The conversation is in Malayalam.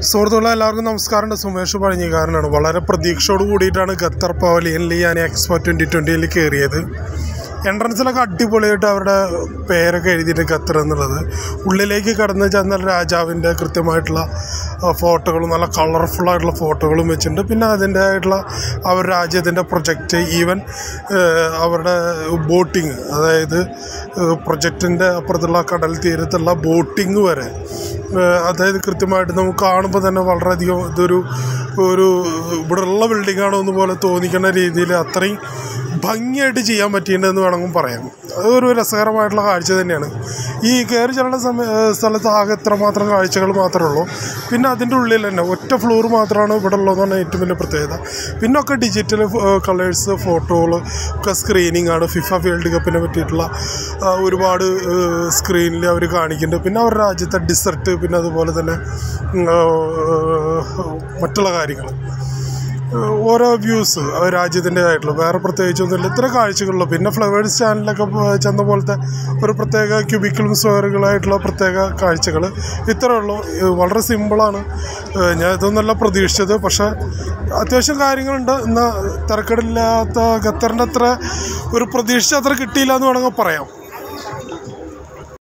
സുഹൃത്തുക്കളെ എല്ലാവർക്കും നമസ്കാരം സുമേഷ് പഴഞ്ഞിക്കാരനാണ് വളരെ പ്രതീക്ഷയോട് കൂടിയിട്ടാണ് ഖത്തർ പവലിയനിൽ ഞാൻ എക്സ്പോ ട്വൻറ്റി ട്വൻറ്റിയിൽ കയറിയത് എൻട്രൻസിലൊക്കെ അടിപൊളിയായിട്ട് അവരുടെ പേരൊക്കെ എഴുതിയിട്ട് ഖത്തർ എന്നുള്ളത് ഉള്ളിലേക്ക് കടന്ന് ചെന്നാൽ രാജാവിൻ്റെ കൃത്യമായിട്ടുള്ള ആ, ഫോട്ടോകളും നല്ല കളർഫുള്ളായിട്ടുള്ള ഫോട്ടോകളും വെച്ചിട്ടുണ്ട് പിന്നെ അതിൻ്റെ ആയിട്ടുള്ള അവർ രാജ്യത്തിൻ്റെ പ്രൊജക്റ്റ് ഈവൻ അവരുടെ ബോട്ടിങ് അതായത് പ്രൊജക്റ്റിൻ്റെ അപ്പുറത്തുള്ള കടൽ തീരത്തുള്ള ബോട്ടിങ് വരെ ഏഹ് അതായത് കൃത്യമായിട്ട് നമുക്ക് കാണുമ്പോൾ തന്നെ വളരെയധികം ഇതൊരു ഒരു ഇവിടെ ഉള്ള ബിൽഡിംഗ് ആണോ എന്ന് പോലെ തോന്നിക്കുന്ന രീതിയിൽ അത്രയും ഭംഗിയായിട്ട് ചെയ്യാൻ പറ്റിയിട്ടുണ്ടെന്ന് വേണമെങ്കിൽ പറയാം അതൊരു രസകരമായിട്ടുള്ള കാഴ്ച തന്നെയാണ് ഈ കയറി ചെല്ലുന്ന സമയ ഏഹ് സ്ഥലത്ത് ആകെ എത്രമാത്രം കാഴ്ചകൾ മാത്രമേ ഉള്ളൂ പിന്നെ അതിൻ്റെ ഉള്ളിൽ തന്നെ ഒറ്റ ഫ്ലോർ മാത്രമാണ് ഇവിടെ ഉള്ളതെന്നാണ് ഏറ്റവും വലിയ പ്രത്യേകത പിന്നെ ഒക്കെ ഡിജിറ്റൽ കളേഴ്സ് ഫോട്ടോകൾ ഒക്കെ സ്ക്രീനിങ് ആണ് ഫിഫ വേൾഡ് കപ്പിനെ പറ്റിയിട്ടുള്ള ആ, ഒരുപാട് സ്ക്രീനിൽ അവർ കാണിക്കുന്നുണ്ട് പിന്നെ അവരുടെ രാജ്യത്തെ ഡിസർട്ട് പിന്നെ അതുപോലെ തന്നെ ഉം, ആ, മറ്റുള്ള കാര്യങ്ങൾ ഓരോ വ്യൂസ് രാജ്യത്തിൻ്റെതായിട്ടുള്ള വേറെ പ്രത്യേകിച്ചൊന്നുമില്ല ഇത്ര കാഴ്ചകളുള്ളൂ പിന്നെ ഫ്ലവേഴ്സ് ചാനലിലൊക്കെ പോ- ചെന്ന പോലത്തെ ഒരു പ്രത്യേക ക്യൂബിക്കിളും സ്ക്വയറുകളായിട്ടുള്ള പ്രത്യേക കാഴ്ചകൾ ഇത്രയേ ഉള്ളൂ ഇത് വളരെ സിമ്പിളാണ് ഏഹ് ഞാൻ ഇതൊന്നല്ല പ്രതീക്ഷിച്ചത് പക്ഷേ അത്യാവശ്യം കാര്യങ്ങളുണ്ട് എന്നാൽ തിരക്കടില്ലാത്ത ഖത്തറിൻ്റെ അത്ര ഒരു പ്രതീക്ഷിച്ച അത്ര കിട്ടിയില്ല എന്ന് വേണമെങ്കിൽ പറയാം